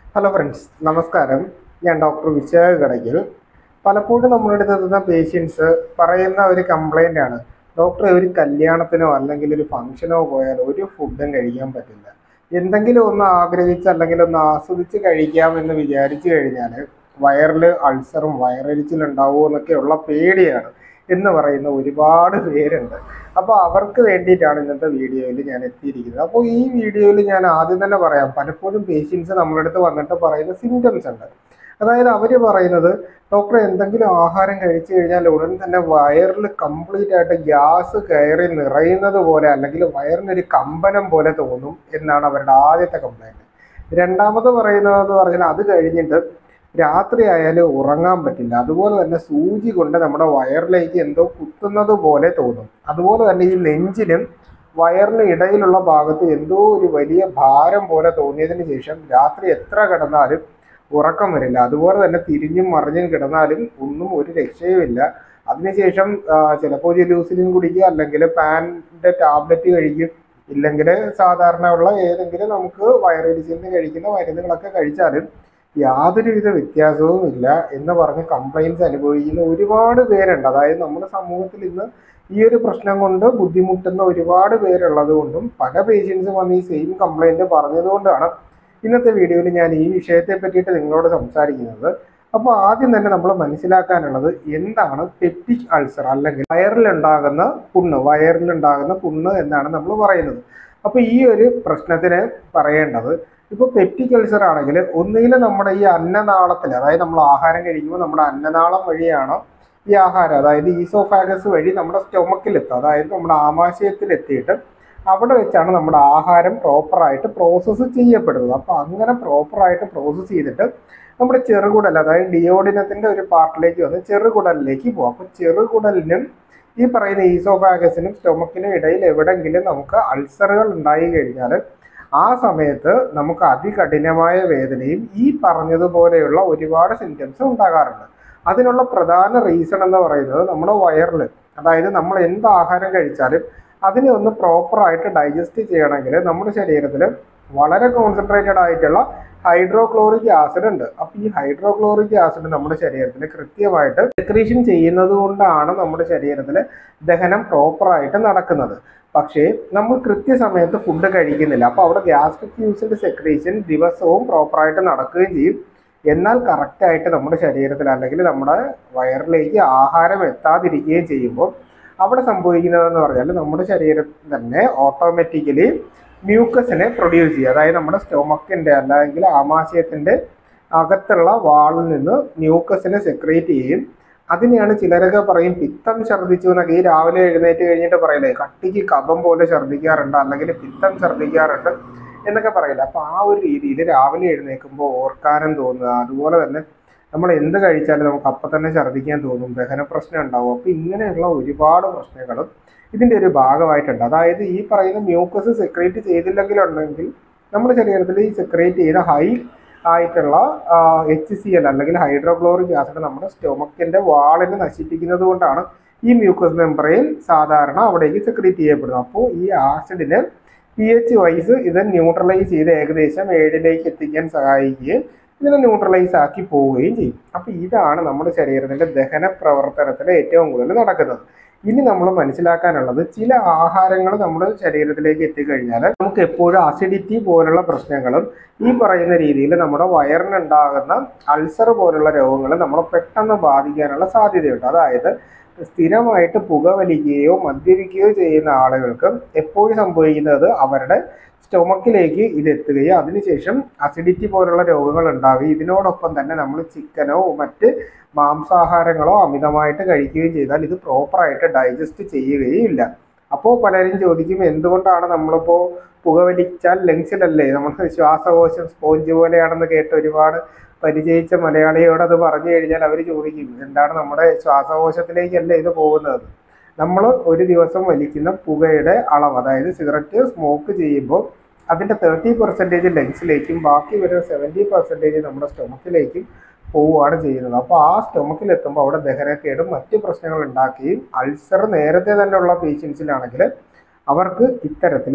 hello friends നമസ്കാരം ഞാൻ doctor Vishakha Kadakkal പലപ്പോഴും നമ്മുടെ അടുത്ത് എത്തുന്ന പേഷ്യൻസ് പറയുന്ന ഒരു കംപ്ലൈൻ്റ് ആണ് ഡോക്ടർ ഒരു കല്യാണത്തിനോ അല്ലെങ്കിൽ ഒരു ഫംഗ്ഷനോ പോയാൽ ഒരു ഫുഡും കഴിക്കാൻ പറ്റില്ല എന്തെങ്കിലും ഒന്ന് ആഗ്രഹിച്ച് അല്ലെങ്കിൽ ഒന്ന് ആസ്വദിച്ച് കഴിക്കാമെന്ന് വിചാരിച്ചു കഴിഞ്ഞാൽ വയറിൽ അൾസറും വയറെരിച്ചിലും ഉണ്ടാവുമോ എന്നൊക്കെയുള്ള പേടിയാണ് എന്ന് പറയുന്ന ഒരുപാട് പേരുണ്ട് അപ്പോൾ അവർക്ക് വേണ്ടിയിട്ടാണ് ഇന്നത്തെ വീഡിയോയിൽ ഞാൻ എത്തിയിരിക്കുന്നത് അപ്പോൾ ഈ വീഡിയോയിൽ ഞാൻ ആദ്യം തന്നെ പറയാം പലപ്പോഴും പേഷ്യൻസ് നമ്മുടെ അടുത്ത് വന്നിട്ട് പറയുന്ന സിംറ്റംസ് ഉണ്ട് അതായത് അവർ പറയുന്നത് ഡോക്ടർ എന്തെങ്കിലും ആഹാരം കഴിച്ചു കഴിഞ്ഞാൽ ഉടൻ തന്നെ വയറിൽ കംപ്ലീറ്റ് ആയിട്ട് ഗ്യാസ് കയറി നിറയുന്നത് പോലെ അല്ലെങ്കിൽ വയറിനൊരു കമ്പനം പോലെ തോന്നും എന്നാണ് അവരുടെ ആദ്യത്തെ കംപ്ലൈൻറ്റ് രണ്ടാമത് പറയുന്നതെന്ന് പറഞ്ഞാൽ അത് കഴിഞ്ഞിട്ട് രാത്രി ആയാലും ഉറങ്ങാൻ പറ്റില്ല അതുപോലെ തന്നെ സൂചി കൊണ്ട് നമ്മുടെ വയറിലേക്ക് എന്തോ കുത്തുന്നത് പോലെ തോന്നും അതുപോലെ തന്നെ ഈ നെഞ്ചിനും വയറിന് ഇടയിലുള്ള ഭാഗത്ത് എന്തോ ഒരു വലിയ ഭാരം പോലെ തോന്നിയതിന് ശേഷം രാത്രി എത്ര കിടന്നാലും ഉറക്കം വരില്ല അതുപോലെ തന്നെ തിരിഞ്ഞും മറിഞ്ഞും കിടന്നാലും ഒന്നും ഒരു രക്ഷയുമില്ല അതിനുശേഷം ചിലപ്പോൾ ജലൂസിലിൻ കുടിക്കുക അല്ലെങ്കിൽ പാൻ്റെ ടാബ്ലറ്റ് കഴിക്കും ഇല്ലെങ്കിൽ സാധാരണ ഉള്ള ഏതെങ്കിലും നമുക്ക് വയറിടിച്ചിലിന് കഴിക്കുന്ന മരുന്നുകളൊക്കെ കഴിച്ചാലും യാതൊരുവിധ വ്യത്യാസവും ഇല്ല എന്ന് പറഞ്ഞ് കംപ്ലൈൻസ് അനുഭവിക്കുന്ന ഒരുപാട് പേരുണ്ട് അതായത് നമ്മുടെ സമൂഹത്തിൽ ഇന്ന് ഈ ഒരു പ്രശ്നം കൊണ്ട് ബുദ്ധിമുട്ടുന്ന ഒരുപാട് പേരുള്ളത് കൊണ്ടും പല പേഷ്യൻസും വന്ന് ഈ സെയിം കംപ്ലൈൻറ്റ് പറഞ്ഞതുകൊണ്ടാണ് ഇന്നത്തെ വീഡിയോയിൽ ഞാൻ ഈ വിഷയത്തെ പറ്റിയിട്ട് നിങ്ങളോട് സംസാരിക്കുന്നത് അപ്പോൾ ആദ്യം തന്നെ നമ്മൾ മനസ്സിലാക്കാനുള്ളത് എന്താണ് പെപ്റ്റിക് അൾസർ അല്ലെങ്കിൽ വയറിലുണ്ടാകുന്ന പുണ്ണ് വയറിലുണ്ടാകുന്ന പുണ്ണ് എന്നാണ് നമ്മൾ പറയുന്നത് അപ്പോൾ ഈ ഒരു പ്രശ്നത്തിന് പറയേണ്ടത് ഇപ്പോൾ പെപ്റ്റിക് അൾസർ ആണെങ്കിൽ ഒന്നുകിൽ നമ്മുടെ ഈ അന്നനാളത്തിൽ അതായത് നമ്മൾ ആഹാരം കഴിക്കുമ്പോൾ നമ്മുടെ അന്നനാളം വഴിയാണ് ഈ ആഹാരം അതായത് ഈസോഫാഗസ് വഴി നമ്മുടെ സ്റ്റൊമക്കിലെത്തുക അതായത് നമ്മുടെ ആമാശയത്തിലെത്തിയിട്ട് അവിടെ വെച്ചാണ് നമ്മുടെ ആഹാരം പ്രോപ്പറായിട്ട് പ്രോസസ്സ് ചെയ്യപ്പെടുന്നത് അപ്പോൾ അങ്ങനെ പ്രോപ്പറായിട്ട് പ്രോസസ്സ് ചെയ്തിട്ട് നമ്മുടെ ചെറുകുടൽ അതായത് ഡിയോഡിനത്തിൻ്റെ ഒരു പാർട്ടിലേക്ക് വന്ന് ചെറുകുടലിലേക്ക് പോകും അപ്പോൾ ചെറുകുടലിനും ഈ പറയുന്ന ഈസോഫാഗസിനും സ്റ്റൊമക്കിനും ഇടയിൽ എവിടെങ്കിലും നമുക്ക് അൾസറുകൾ ഉണ്ടായി കഴിഞ്ഞാൽ ആ സമയത്ത് നമുക്ക് അതികഠിനമായ വേദനയും ഈ പറഞ്ഞതുപോലെയുള്ള ഒരുപാട് സിംറ്റംസ് ഉണ്ടാകാറുണ്ട് അതിനുള്ള പ്രധാന റീസൺ എന്ന് പറയുന്നത് നമ്മുടെ വയറിൽ അതായത് നമ്മൾ എന്ത് ആഹാരം കഴിച്ചാലും അതിനെ ഒന്ന് പ്രോപ്പറായിട്ട് ഡൈജസ്റ്റ് ചെയ്യണമെങ്കിൽ നമ്മുടെ ശരീരത്തിൽ വളരെ കോൺസെൻട്രേറ്റഡ് ആയിട്ടുള്ള ഹൈഡ്രോക്ലോറിക് ആസിഡ് ഉണ്ട് അപ്പോൾ ഈ ഹൈഡ്രോക്ലോറിക് ആസിഡ് നമ്മുടെ ശരീരത്തിൽ കൃത്യമായിട്ട് സെക്രീഷൻ ചെയ്യുന്നത് കൊണ്ടാണ് നമ്മുടെ ശരീരത്തിൽ ദഹനം പ്രോപ്പറായിട്ട് നടക്കുന്നത് പക്ഷേ നമ്മൾ കൃത്യസമയത്ത് ഫുഡ് കഴിക്കുന്നില്ല അപ്പോൾ അവിടെ ഗ്യാസ്ട്രിക് യൂസിൻ്റെ സെക്രീഷൻ ദിവസവും പ്രോപ്പറായിട്ട് നടക്കുകയും ചെയ്യും എന്നാൽ കറക്റ്റായിട്ട് നമ്മുടെ ശരീരത്തിൽ അല്ലെങ്കിൽ നമ്മുടെ വയറിലേക്ക് ആഹാരം എത്താതിരിക്കുകയും ചെയ്യുമ്പോൾ അവിടെ സംഭവിക്കുന്നതെന്ന് പറഞ്ഞാൽ നമ്മുടെ ശരീരം തന്നെ ഓട്ടോമാറ്റിക്കലി മ്യൂക്കസിനെ പ്രൊഡ്യൂസ് ചെയ്യുക അതായത് നമ്മുടെ സ്റ്റൊമക്കിൻ്റെ അല്ലെങ്കിൽ ആമാശയത്തിൻ്റെ അകത്തുള്ള വാളിൽ നിന്ന് മ്യൂക്കസിനെ സെക്രേറ്റ് ചെയ്യും അതിനെയാണ് ചിലരൊക്കെ പറയും പിത്തം ഛർദ്ദിച്ചു എന്നൊക്കെ ഈ രാവിലെ എഴുന്നേറ്റ് കഴിഞ്ഞിട്ട് പറയില്ലേ കട്ടിക്ക് കഫം പോലെ ഛർദ്ദിക്കാറുണ്ട് അല്ലെങ്കിൽ പിത്തം ഛർദ്ദിക്കാറുണ്ട് എന്നൊക്കെ പറയില്ല അപ്പോൾ ആ ഒരു രീതിയിൽ രാവിലെ എഴുന്നേൽക്കുമ്പോൾ ഓർക്കാനും തോന്നുക അതുപോലെ തന്നെ നമ്മൾ എന്ത് കഴിച്ചാലും നമുക്ക് അപ്പം തന്നെ ഛർദ്ദിക്കാൻ തോന്നും ദഹന പ്രശ്നം ഉണ്ടാവും അപ്പോൾ ഇങ്ങനെയുള്ള ഒരുപാട് പ്രശ്നങ്ങളും ഇതിൻ്റെ ഒരു ഭാഗമായിട്ടുണ്ട് അതായത് ഈ പറയുന്ന മ്യൂക്കസ് സെക്രേറ്റ് ചെയ്തില്ലെങ്കിലുണ്ടെങ്കിൽ നമ്മുടെ ശരീരത്തിൽ ഈ സെക്രേറ്റ് ചെയ്ത ഹൈ ആയിട്ടുള്ള എച്ച് സി എൽ അല്ലെങ്കിൽ ഹൈഡ്രോക്ലോറിക് ആസിഡ് നമ്മുടെ സ്റ്റൊമക്കിൻ്റെ വാളിനെ നശിപ്പിക്കുന്നത് കൊണ്ടാണ് ഈ മ്യൂക്കസ് മെമ്പറൈൻ സാധാരണ അവിടേക്ക് സെക്രേറ്റ് ചെയ്യപ്പെടുന്നത് അപ്പോൾ ഈ ആസിഡിന് പി എച്ച് വൈസ് ഇത് ന്യൂട്രലൈസ് ചെയ്ത് ഏകദേശം ഏഴിലേക്ക് എത്തിക്കാൻ സഹായിക്കുകയും ഇതിനെ ന്യൂട്രലൈസ് ആക്കി പോവുകയും ചെയ്യും അപ്പോൾ ഇതാണ് നമ്മുടെ ശരീരത്തിൻ്റെ ദഹന പ്രവർത്തനത്തിൽ ഏറ്റവും കൂടുതൽ നടക്കുന്നത് ഇനി നമ്മൾ മനസ്സിലാക്കാനുള്ളത് ചില ആഹാരങ്ങൾ നമ്മുടെ ശരീരത്തിലേക്ക് എത്തിക്കഴിഞ്ഞാൽ നമുക്ക് എപ്പോഴും അസിഡിറ്റി പോലുള്ള പ്രശ്നങ്ങളും ഈ പറയുന്ന രീതിയിൽ നമ്മുടെ വയറിനുണ്ടാകുന്ന അൾസർ പോലുള്ള രോഗങ്ങൾ നമ്മളെ പെട്ടെന്ന് ബാധിക്കാനുള്ള സാധ്യതയുണ്ട് അതായത് സ്ഥിരമായിട്ട് പുകവലിക്കുകയോ മദ്യപിക്കുകയോ ചെയ്യുന്ന ആളുകൾക്ക് എപ്പോഴും സംഭവിക്കുന്നത് അവരുടെ സ്റ്റൊമക്കിലേക്ക് ഇത് എത്തുകയും അതിനുശേഷം അസിഡിറ്റി പോലുള്ള രോഗങ്ങൾ ഉണ്ടാവുകയും ഇതിനോടൊപ്പം തന്നെ നമ്മൾ ചിക്കനോ മറ്റ് മാംസാഹാരങ്ങളോ അമിതമായിട്ട് കഴിക്കുകയും ചെയ്താൽ ഇത് പ്രോപ്പറായിട്ട് ഡൈജസ്റ്റ് ചെയ്യുകയും ഇല്ല അപ്പോൾ പലരും ചോദിക്കും എന്തുകൊണ്ടാണ് നമ്മളിപ്പോൾ പുകവലിച്ചാൽ ലങ്സിലല്ലേ നമ്മൾ ശ്വാസകോശം സ്പോഞ്ച് പോലെയാണെന്ന് കേട്ട് ഒരുപാട് പരിചയിച്ച മലയാളിയോട് അത് പറഞ്ഞു കഴിഞ്ഞാൽ അവർ ചോദിക്കും എന്താണ് നമ്മുടെ ശ്വാസകോശത്തിലേക്കല്ലേ ഇത് പോകുന്നത് നമ്മൾ ഒരു ദിവസം വലിക്കുന്ന പുകയുടെ അളവ് അതായത് സിഗരറ്റ് സ്മോക്ക് ചെയ്യുമ്പോൾ അതിൻ്റെ തേർട്ടി പെർസെൻറ്റേജ് ലങ്സിലേക്കും ബാക്കി വരുന്ന സെവൻറ്റി പെർസെൻറ്റേജ് നമ്മുടെ സ്റ്റൊമക്കിലേക്കും പോവുകയാണ് ചെയ്യുന്നത് അപ്പോൾ ആ സ്റ്റൊമക്കിൽ എത്തുമ്പോൾ അവിടെ ദഹനക്കേടും മറ്റ് പ്രശ്നങ്ങൾ ഉണ്ടാക്കുകയും അൾസർ നേരത്തെ തന്നെ ഉള്ള പേഷ്യൻസിലാണെങ്കിൽ അവർക്ക് ഇത്തരത്തിൽ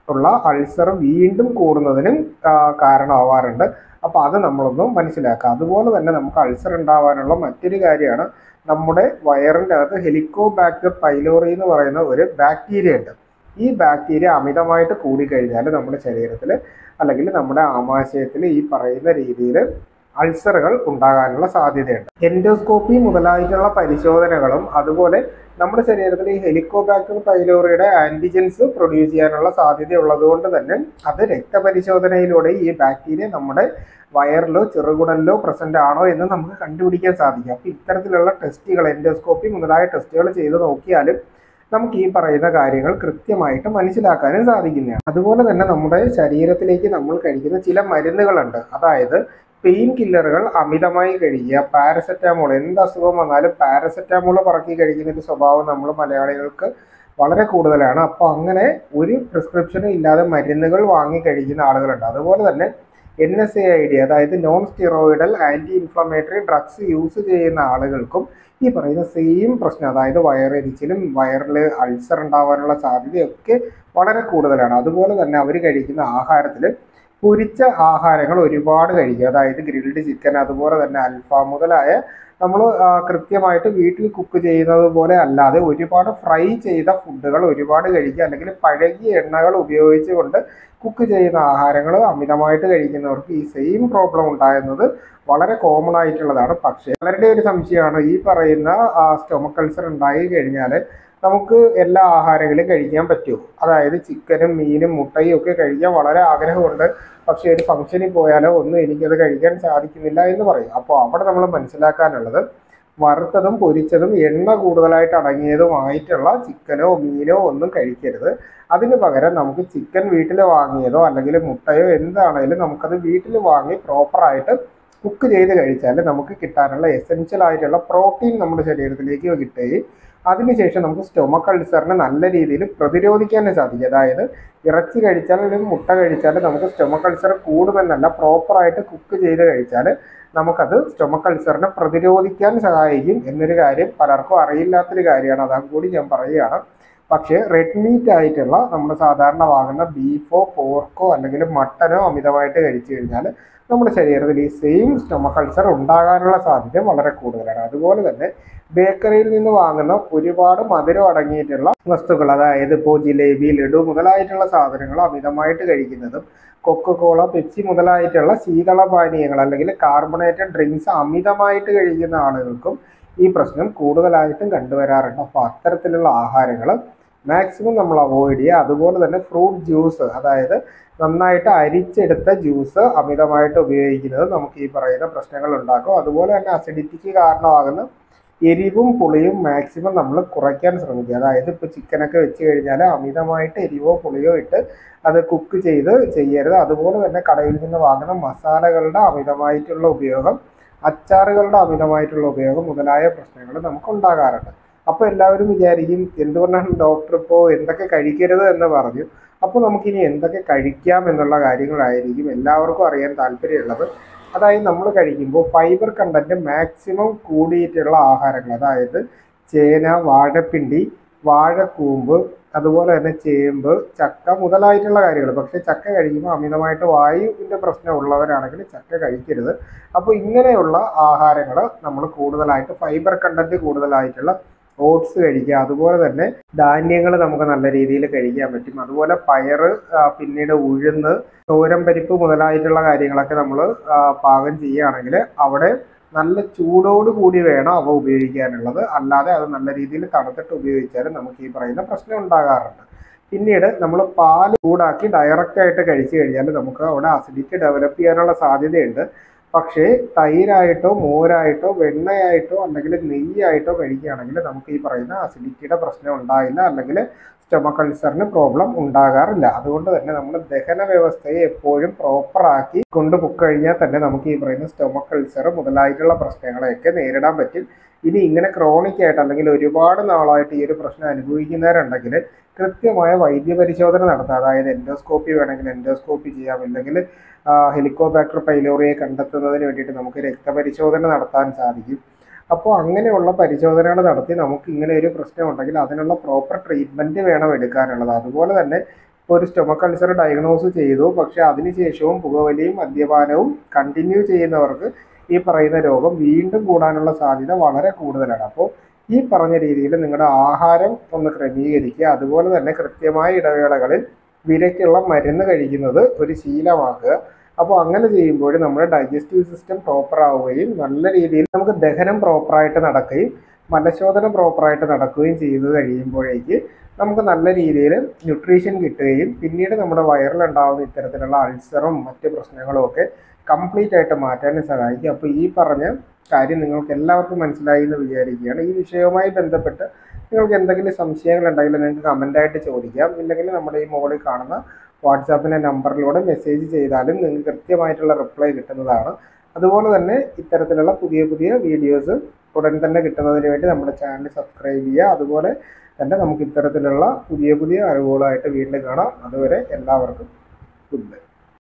ഉള്ള അൾസർ വീണ്ടും കൂടുന്നതിനും ആ, കാരണമാവാറുണ്ട് അപ്പോൾ അത് നമ്മളൊന്ന് മനസ്സിലാക്കുക അതുപോലെ തന്നെ നമുക്ക് അൾസർ ഉണ്ടാവാനുള്ള മറ്റൊരു കാര്യമാണ് നമ്മുടെ വയറിൻ്റെ അകത്ത് ഹെലിക്കോബാക്ടർ പൈലോറി എന്ന് പറയുന്ന ഒരു ബാക്ടീരിയ ഉണ്ട് ഈ ബാക്ടീരിയ അമിതമായിട്ട് കൂടിക്കഴിഞ്ഞാൽ നമ്മുടെ ശരീരത്തിൽ അല്ലെങ്കിൽ നമ്മുടെ ആമാശയത്തിൽ ഈ പറയുന്ന രീതിയിൽ അൾസറുകൾ ഉണ്ടാകാനുള്ള സാധ്യതയുണ്ട് എൻഡോസ്കോപ്പി മുതലായിട്ടുള്ള പരിശോധനകളും അതുപോലെ നമ്മുടെ ശരീരത്തിൽ ഈ ഹെലിക്കോബാക്ടർ പൈലോറിയുടെ ആന്റിജൻസ് പ്രൊഡ്യൂസ് ചെയ്യാനുള്ള സാധ്യത ഉള്ളതുകൊണ്ട് തന്നെ അത് രക്തപരിശോധനയിലൂടെ ഈ ബാക്ടീരിയ നമ്മുടെ വയറിലോ ചെറുകുടലിലോ പ്രസന്റ് ആണോ എന്ന് നമുക്ക് കണ്ടുപിടിക്കാൻ സാധിക്കും അപ്പോൾ ഇത്തരത്തിലുള്ള ടെസ്റ്റുകൾ എൻഡോസ്കോപ്പി മുതലായ ടെസ്റ്റുകൾ ചെയ്ത് നോക്കിയാലും നമുക്ക് ഈ പറയുന്ന കാര്യങ്ങൾ കൃത്യമായിട്ട് മനസ്സിലാക്കാനും സാധിക്കുന്നതാണ് അതുപോലെ തന്നെ നമ്മുടെ ശരീരത്തിലേക്ക് നമ്മൾ കഴിക്കുന്ന ചില മരുന്നുകളുണ്ട് അതായത് പെയിൻ കില്ലറുകൾ അമിതമായി കഴിക്കുക പാരസെറ്റാമോൾ എന്ത് അസുഖം വന്നാലും പാരസെറ്റാമോൾ പറക്കി കഴിക്കുന്ന ഒരു സ്വഭാവം നമ്മൾ മലയാളികൾക്ക് വളരെ കൂടുതലാണ് അപ്പോൾ അങ്ങനെ ഒരു പ്രിസ്ക്രിപ്ഷനും ഇല്ലാതെ മരുന്നുകൾ വാങ്ങി കഴിക്കുന്ന ആളുകളുണ്ട് അതുപോലെ തന്നെ N S A I D അതായത് non steroidal anti inflammatory drugs use ചെയ്യുന്ന ആളുകൾക്കും ഈ പറയുന്ന സെയിം പ്രശ്നം അതായത് വയറെരിച്ചിലും വയറിൽ അൾസർ ഉണ്ടാവാനുള്ള സാധ്യതയൊക്കെ വളരെ കൂടുതലാണ് അതുപോലെ തന്നെ അവർ കഴിക്കുന്ന ആഹാരത്തിൽ പൊരിച്ച ആഹാരങ്ങൾ ഒരുപാട് കഴിക്കുക അതായത് ഗ്രിൽഡ് ചിക്കൻ അതുപോലെ തന്നെ അൽഫാം മുതലായ നമ്മൾ കൃത്യമായിട്ട് വീട്ടിൽ കുക്ക് ചെയ്യുന്നത് പോലെ അല്ലാതെ ഒരുപാട് ഫ്രൈ ചെയ്ത ഫുഡുകൾ ഒരുപാട് കഴിക്കുക അല്ലെങ്കിൽ പഴകിയ എണ്ണകൾ ഉപയോഗിച്ചുകൊണ്ട് കുക്ക് ചെയ്യുന്ന ആഹാരങ്ങൾ അമിതമായിട്ട് കഴിക്കുന്നവർക്ക് ഈ സെയിം പ്രോബ്ലം ഉണ്ടാകുന്നത് വളരെ കോമൺ ആയിട്ടുള്ളതാണ് പക്ഷേ പലരുടെ ഒരു സംശയമാണ് ഈ പറയുന്ന സ്റ്റൊമക് അൾസർ ഉണ്ടായി കഴിഞ്ഞാൽ നമുക്ക് എല്ലാ ആഹാരങ്ങളും കഴിക്കാൻ പറ്റുമോ അതായത് ചിക്കനും മീനും മുട്ടയും ഒക്കെ കഴിക്കാൻ വളരെ ആഗ്രഹമുണ്ട് പക്ഷേ ഒരു ഫംഗ്ഷനിൽ പോയാലോ ഒന്നും എനിക്കത് കഴിക്കാൻ സാധിക്കുന്നില്ല എന്ന് പറയും അപ്പോൾ അവിടെ നമ്മൾ മനസ്സിലാക്കാനുള്ളത് വറുത്തതും പൊരിച്ചതും എണ്ണ കൂടുതലായിട്ട് അടങ്ങിയതുമായിട്ടുള്ള ചിക്കനോ മീനോ ഒന്നും കഴിക്കരുത് അതിന് പകരം നമുക്ക് ചിക്കൻ വീട്ടിൽ വാങ്ങിയതോ അല്ലെങ്കിൽ മുട്ടയോ എന്താണേലും നമുക്കത് വീട്ടിൽ വാങ്ങി പ്രോപ്പറായിട്ട് കുക്ക് ചെയ്ത് കഴിച്ചാൽ നമുക്ക് കിട്ടാനുള്ള എസെൻഷ്യൽ ആയിട്ടുള്ള പ്രോട്ടീൻ നമ്മുടെ ശരീരത്തിലേക്ക് കിട്ടുകയും അതിനുശേഷം നമുക്ക് സ്റ്റൊമക് അൾസറിനെ നല്ല രീതിയിൽ പ്രതിരോധിക്കാൻ സാധിക്കും അതായത് ഇറച്ചി കഴിച്ചാൽ അല്ലെങ്കിൽ മുട്ട കഴിച്ചാൽ നമുക്ക് സ്റ്റൊമക് അൾസർ കൂടുമെന്നല്ല പ്രോപ്പറായിട്ട് കുക്ക് ചെയ്ത് കഴിച്ചാൽ നമുക്കത് സ്റ്റൊമക് അൾസറിനെ പ്രതിരോധിക്കാൻ സഹായിക്കും എന്നൊരു കാര്യം പലർക്കും അറിയില്ലാത്തൊരു കാര്യമാണ് അതാ കൂടി ഞാൻ പറയുകയാണ് പക്ഷേ റെഡ് മീറ്റ് ആയിട്ടുള്ള നമ്മൾ സാധാരണ വാങ്ങുന്ന ബീഫോ പോർക്കോ അല്ലെങ്കിൽ മട്ടനോ അമിതമായിട്ട് കഴിച്ചു കഴിഞ്ഞാൽ നമ്മുടെ ശരീരത്തിൽ ഈ സെയിം സ്റ്റൊമക് അൾസർ ഉണ്ടാകാനുള്ള സാധ്യത വളരെ കൂടുതലാണ് അതുപോലെ തന്നെ ബേക്കറിയിൽ നിന്ന് വാങ്ങുന്ന ഒരുപാട് മധുരം അടങ്ങിയിട്ടുള്ള വസ്തുക്കൾ അതായത് ഇപ്പോൾ ജിലേബി ലഡു മുതലായിട്ടുള്ള സാധനങ്ങൾ അമിതമായിട്ട് കഴിക്കുന്നതും കൊക്കക്കോള പെപ്സി മുതലായിട്ടുള്ള ശീതള പാനീയങ്ങൾ അല്ലെങ്കിൽ കാർബണേറ്റഡ് ഡ്രിങ്ക്സ് അമിതമായിട്ട് കഴിക്കുന്ന ആളുകൾക്കും ഈ പ്രശ്നം കൂടുതലായിട്ടും കണ്ടുവരാറുണ്ട് അപ്പോൾ അത്തരത്തിലുള്ള ആഹാരങ്ങൾ മാക്സിമം നമ്മൾ അവോയ്ഡ് ചെയ്യുക അതുപോലെ തന്നെ ഫ്രൂട്ട് ജ്യൂസ് അതായത് നന്നായിട്ട് അരിച്ചെടുത്ത ജ്യൂസ് അമിതമായിട്ട് ഉപയോഗിക്കുന്നത് നമുക്ക് ഈ പറയുന്ന പ്രശ്നങ്ങൾ ഉണ്ടാക്കും അതുപോലെ തന്നെ അസിഡിറ്റിക്ക് കാരണമാകുന്ന എരിവും പുളിയും മാക്സിമം നമ്മൾ കുറയ്ക്കാൻ ശ്രമിക്കുക അതായത് ഇപ്പോൾ ചിക്കനൊക്കെ വെച്ച് കഴിഞ്ഞാൽ അമിതമായിട്ട് എരിവോ പുളിയോ ഇട്ട് അത് കുക്ക് ചെയ്ത് ചെയ്യരുത് അതുപോലെ തന്നെ കടയിൽ നിന്ന് വാങ്ങുന്ന മസാലകളുടെ അമിതമായിട്ടുള്ള ഉപയോഗം അച്ചാറുകളുടെ അമിതമായിട്ടുള്ള ഉപയോഗം മുതലായ പ്രശ്നങ്ങൾ നമുക്ക് ഉണ്ടാകാറുണ്ട് അപ്പോൾ എല്ലാവരും വിചാരിക്കും എന്തുകൊണ്ടാണ് ഡോക്ടർ ഇപ്പോൾ എന്തൊക്കെ കഴിക്കരുത് എന്ന് പറഞ്ഞു അപ്പോൾ നമുക്കിനി എന്തൊക്കെ കഴിക്കാം എന്നുള്ള കാര്യങ്ങളായിരിക്കും എല്ലാവർക്കും അറിയാൻ താല്പര്യമുള്ളത് അതായത് നമ്മൾ കഴിക്കുമ്പോൾ ഫൈബർ കണ്ടന്റ് മാക്സിമം കൂടിയിട്ടുള്ള ആഹാരങ്ങൾ അതായത് ചേന വാഴപ്പിണ്ടി വാഴക്കൂമ്പ് അതുപോലെ തന്നെ ചേമ്പ് ചക്ക മുതലായിട്ടുള്ള കാര്യങ്ങൾ പക്ഷേ ചക്ക കഴിക്കുമ്പോൾ അമിതമായിട്ട് വായുവിൻ്റെ പ്രശ്നം ഉള്ളവരാണെങ്കിൽ ചക്ക കഴിക്കരുത് അപ്പോൾ ഇങ്ങനെയുള്ള ആഹാരങ്ങൾ നമ്മൾ കൂടുതലായിട്ട് ഫൈബർ കണ്ടന്റ് കൂടുതലായിട്ടുള്ള ഓട്സ് കഴിക്കുക അതുപോലെ തന്നെ ധാന്യങ്ങൾ നമുക്ക് നല്ല രീതിയിൽ കഴിക്കാൻ പറ്റും അതുപോലെ പയറ് ആ, പിന്നീട് ഉഴുന്ന് തോരൻ പരിപ്പ് മുതലായിട്ടുള്ള കാര്യങ്ങളൊക്കെ നമ്മൾ പാകം ചെയ്യുകയാണെങ്കിൽ അവിടെ നല്ല ചൂടോട് കൂടി വേണം അവ ഉപയോഗിക്കാനുള്ളത് അല്ലാതെ അത് നല്ല രീതിയിൽ തണുത്തിട്ട് ഉപയോഗിച്ചാൽ നമുക്ക് ഈ പറയുന്ന പ്രശ്നം ഉണ്ടാകാറുണ്ട് പിന്നീട് നമ്മൾ പാല് ചൂടാക്കി ഡയറക്റ്റ് ആയിട്ട് കഴിച്ചു കഴിഞ്ഞാൽ നമുക്ക് അവിടെ അസിഡിറ്റി ഡെവലപ്പ് ചെയ്യാനുള്ള സാധ്യതയുണ്ട് പക്ഷേ തൈരായിട്ടോ മോരായിട്ടോ വെണ്ണയായിട്ടോ അല്ലെങ്കിൽ നെയ്യായിട്ടോ കഴിക്കുകയാണെങ്കിൽ നമുക്ക് ഈ പറയുന്ന അസിഡിറ്റിയുടെ പ്രശ്നം ഉണ്ടായില്ല അല്ലെങ്കിൽ സ്റ്റൊമക് അൾസറിന് പ്രോബ്ലം ഉണ്ടാകാറില്ല അതുകൊണ്ട് തന്നെ നമ്മൾ ദഹന വ്യവസ്ഥയെ എപ്പോഴും പ്രോപ്പറാക്കി കൊണ്ടുപോയിക്കഴിഞ്ഞാൽ തന്നെ നമുക്ക് ഈ പറയുന്ന സ്റ്റൊമക് അൾസർ മുതലായിട്ടുള്ള പ്രശ്നങ്ങളെയൊക്കെ നേരിടാൻ പറ്റും ഇനി ഇങ്ങനെ ക്രോണിക് ആയിട്ട് അല്ലെങ്കിൽ ഒരുപാട് നാളായിട്ട് ഈ ഒരു പ്രശ്നം അനുഭവിക്കുന്നവരുണ്ടെങ്കിൽ കൃത്യമായ വൈദ്യപരിശോധന നടത്തുക അതായത് എൻഡോസ്കോപ്പി വേണമെങ്കിൽ എൻഡോസ്കോപ്പി ചെയ്യാം അല്ലെങ്കിൽ ഹെലിക്കോബാക്ടർ പൈലോറിയെ കണ്ടെത്തുന്നതിന് വേണ്ടിയിട്ട് നമുക്ക് രക്തപരിശോധന നടത്താൻ സാധിക്കും അപ്പോൾ അങ്ങനെയുള്ള പരിശോധനകൾ നടത്തി നമുക്ക് ഇങ്ങനെ ഒരു പ്രശ്നം ഉണ്ടെങ്കിൽ അതിനുള്ള പ്രോപ്പർ ട്രീറ്റ്മെൻറ്റ് വേണം എടുക്കാനുള്ളത് അതുപോലെ തന്നെ ഇപ്പോൾ ഒരു സ്റ്റൊമക് അൾസർ ഡയഗ്നോസ് ചെയ്തു പക്ഷെ അതിനുശേഷവും പുകവലിയും മദ്യപാനവും കണ്ടിന്യൂ ചെയ്യുന്നവർക്ക് ഈ പറയുന്ന രോഗം വീണ്ടും കൂടാനുള്ള സാധ്യത വളരെ കൂടുതലാണ് അപ്പോൾ ഈ പറഞ്ഞ രീതിയിൽ നിങ്ങളുടെ ആഹാരം ഒന്ന് ക്രമീകരിക്കുക അതുപോലെ തന്നെ കൃത്യമായ ഇടവേളകളിൽ വിരയ്ക്കുള്ള മരുന്ന് കഴിക്കുന്നത് ഒരു ശീലമാക്കുക അപ്പോൾ അങ്ങനെ ചെയ്യുമ്പോൾ നമ്മുടെ ഡൈജസ്റ്റീവ് സിസ്റ്റം പ്രോപ്പർ ആവുകയും നല്ല രീതിയിൽ നമുക്ക് ദഹനം പ്രോപ്പറായിട്ട് നടക്കുകയും മലശോധന പ്രോപ്പറായിട്ട് നടക്കുകയും ചെയ്ത് കഴിയുമ്പോഴേക്ക് നമുക്ക് നല്ല രീതിയിൽ ന്യൂട്രീഷൻ കിട്ടുകയും പിന്നീട് നമ്മുടെ വയറിലുണ്ടാകുന്ന ഇത്തരത്തിലുള്ള അൾസറും മറ്റ് പ്രശ്നങ്ങളും ഒക്കെ കംപ്ലീറ്റ് ആയിട്ട് മാറ്റാനും സഹായിക്കും അപ്പോൾ ഈ പറഞ്ഞ കാര്യം നിങ്ങൾക്ക് എല്ലാവർക്കും മനസ്സിലായി എന്ന് വിചാരിക്കുകയാണ് ഈ വിഷയവുമായി ബന്ധപ്പെട്ട് നിങ്ങൾക്ക് എന്തെങ്കിലും സംശയങ്ങൾ ഉണ്ടെങ്കിൽ നിങ്ങൾക്ക് കമൻ്റായിട്ട് ചോദിക്കാം ഇല്ലെങ്കിൽ നമ്മുടെ ഈ മുകളിൽ കാണുന്ന വാട്സാപ്പിൻ്റെ നമ്പറിലൂടെ മെസ്സേജ് ചെയ്താലും നിങ്ങൾക്ക് കൃത്യമായിട്ടുള്ള റിപ്ലൈ കിട്ടുന്നതാണ് അതുപോലെ തന്നെ ഇത്തരത്തിലുള്ള പുതിയ പുതിയ വീഡിയോസ് ഉടൻ തന്നെ കിട്ടുന്നതിന് വേണ്ടി നമ്മുടെ ചാനൽ സബ്സ്ക്രൈബ് ചെയ്യുക അതുപോലെ തന്നെ നമുക്ക് ഇത്തരത്തിലുള്ള പുതിയ പുതിയ അറിവുകളായിട്ട് വീണ്ടും കാണാം അതുവരെ എല്ലാവർക്കും ഗുഡ് ബൈ